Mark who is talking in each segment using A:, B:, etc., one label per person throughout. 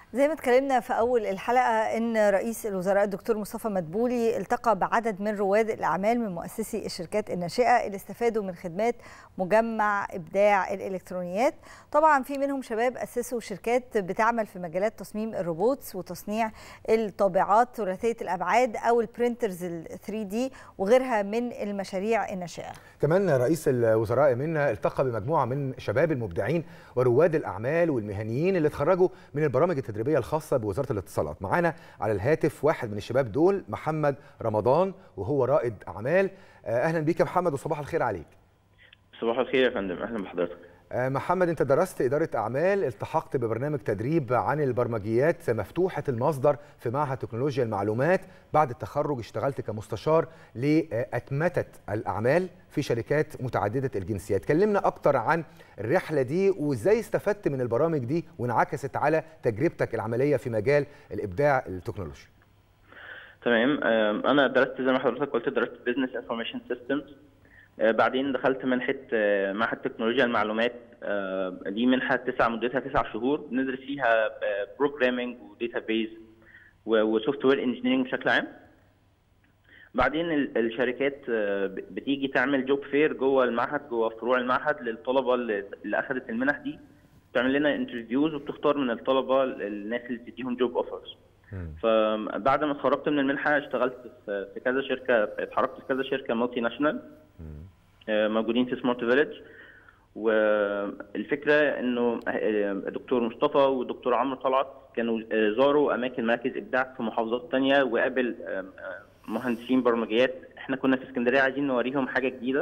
A: زي ما اتكلمنا في اول الحلقه ان رئيس الوزراء الدكتور مصطفى مدبولي التقى بعدد من رواد الاعمال من مؤسسي الشركات الناشئه اللي استفادوا من خدمات مجمع ابداع الالكترونيات طبعا في منهم شباب اسسوا شركات بتعمل في مجالات تصميم الروبوتس وتصنيع الطابعات ثلاثيه الابعاد او البرينترز ال 3 دي وغيرها من المشاريع الناشئه
B: كمان رئيس الوزراء منا التقى بمجموعه من شباب المبدعين ورواد الاعمال والمهنيين اللي اتخرجوا من البرامج التدريبيه الخاصه بوزاره الاتصالات معانا على الهاتف واحد من الشباب دول محمد رمضان وهو رائد اعمال اهلا بيك يا محمد وصباح الخير عليك
C: صباح الخير يا فندم اهلا بحضرتك
B: محمد انت درست اداره اعمال التحقت ببرنامج تدريب عن البرمجيات مفتوحه المصدر في معهد تكنولوجيا المعلومات بعد التخرج اشتغلت كمستشار لاتمته الاعمال في شركات متعدده الجنسيات كلمنا اكتر عن الرحله دي وازاي استفدت من البرامج دي وانعكست على تجربتك العمليه في مجال الابداع التكنولوجي
C: تمام انا درست زي ما حضرتك قلت درست بزنس انفورميشن سيستمز بعدين دخلت منحة معهد تكنولوجيا المعلومات دي منحة تسع مدتها تسع شهور بندرس فيها بروجرامينج وديتابيز وسوفت وير انجينيرنج بشكل عام بعدين الشركات بتيجي تعمل جوب فير جوه المعهد جوه فروع المعهد للطلبه اللي اخذت المنح دي بتعمل لنا انترفيوز وبتختار من الطلبه الناس اللي تديهم جوب اوفرز فبعد ما اتخرجت من المنحه اشتغلت في كذا شركه اتحركت في كذا شركه مالتي ناشونال موجودين في سمارت فيليج والفكره انه الدكتور مصطفى والدكتور عمرو طلعت كانوا زاروا اماكن مراكز ابداع في محافظات ثانيه وقابل مهندسين برمجيات احنا كنا في اسكندريه عايزين نوريهم حاجه جديده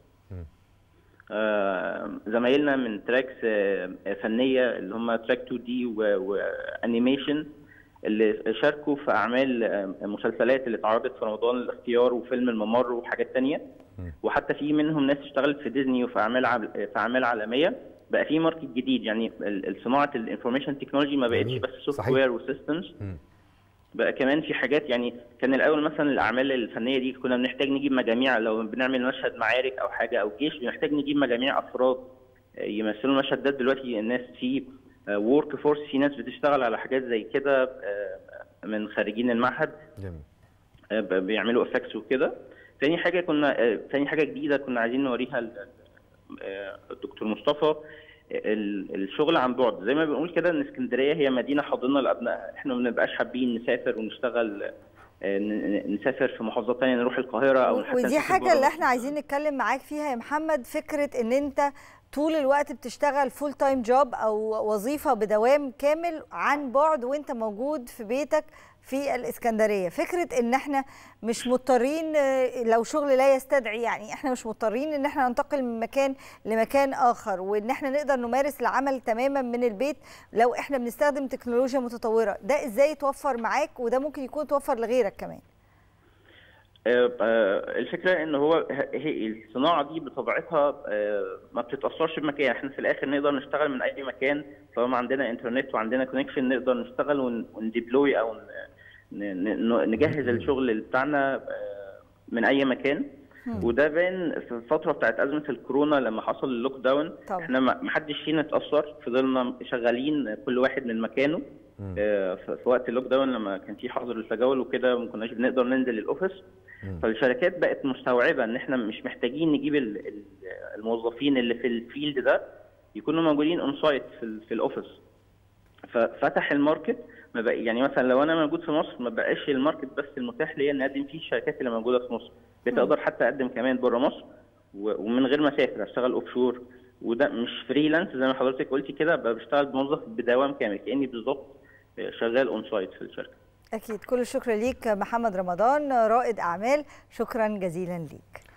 C: زمايلنا من تراكس فنيه اللي هم تراك 2 دي وانيميشن اللي شاركوا في اعمال مسلسلات اللي اتعرضت في رمضان الاختيار وفيلم الممر وحاجات تانية وحتى في منهم ناس اشتغلت في ديزني وفي اعمال عب... في اعمال عالميه بقى في ماركت جديد يعني صناعه الانفورميشن تكنولوجي ما بقتش بس سوفت وير وسيستمز بقى كمان في حاجات يعني كان الاول مثلا الاعمال الفنيه دي كنا بنحتاج نجيب مجاميع لو بنعمل مشهد معارك او حاجه او جيش بنحتاج نجيب مجاميع افراد يمثلوا المشهد ده دلوقتي الناس في ورك فورس في ناس بتشتغل على حاجات زي كده من خارجين المعهد جميل. بيعملوا افكتس وكده تاني حاجه كنا تاني حاجه جديده كنا عايزين نوريها الدكتور مصطفى الشغل عن بعد زي ما بنقول كده ان اسكندريه هي مدينه حاضنه لابنائها احنا ما بنبقاش حابين نسافر ونشتغل نسافر في محافظات ثانيه نروح القاهره او
A: ودي حاجه اللي احنا عايزين نتكلم معاك فيها يا محمد فكره ان انت طول الوقت بتشتغل فول تايم جوب او وظيفه بدوام كامل عن بعد وانت موجود في بيتك في الاسكندريه فكره ان احنا مش مضطرين لو شغل لا يستدعي يعني احنا مش مضطرين ان احنا ننتقل من مكان لمكان اخر وان احنا نقدر نمارس العمل تماما من البيت لو احنا بنستخدم تكنولوجيا متطوره ده ازاي يتوفر معاك وده ممكن يكون توفر لغيرك كمان
C: الفكره ان هو هي الصناعه دي بطبيعتها ما بتتاثرش بمكان احنا في الاخر نقدر نشتغل من اي مكان طالما عندنا انترنت وعندنا كونكشن نقدر نشتغل ونديبلوي او نجهز الشغل بتاعنا من اي مكان وده بان في الفتره بتاعت ازمه الكورونا لما حصل اللوك داون طبعا. احنا ما حدش فينا اتاثر فضلنا شغالين كل واحد من مكانه في وقت اللوك داون لما كان في حظر التجول وكده ما كناش بنقدر ننزل الاوفيس فالشركات بقت مستوعبه ان احنا مش محتاجين نجيب الموظفين اللي في الفيلد ده يكونوا موجودين اون سايت في, في الاوفيس ففتح الماركت ما بقى يعني مثلا لو انا موجود في مصر ما بقاش الماركت بس المتاح ليا ان اقدم فيه الشركات اللي موجوده في مصر بتقدر حتى اقدم كمان بره مصر ومن غير ما اسافر اشتغل اوف شور وده مش فريلانس زي ما حضرتك قلتي كده بقى بشتغل بموظف بدوام كامل كاني بالظبط شغال اون سايت في الشركه
A: اكيد كل الشكر ليك محمد رمضان رائد اعمال شكرا جزيلا ليك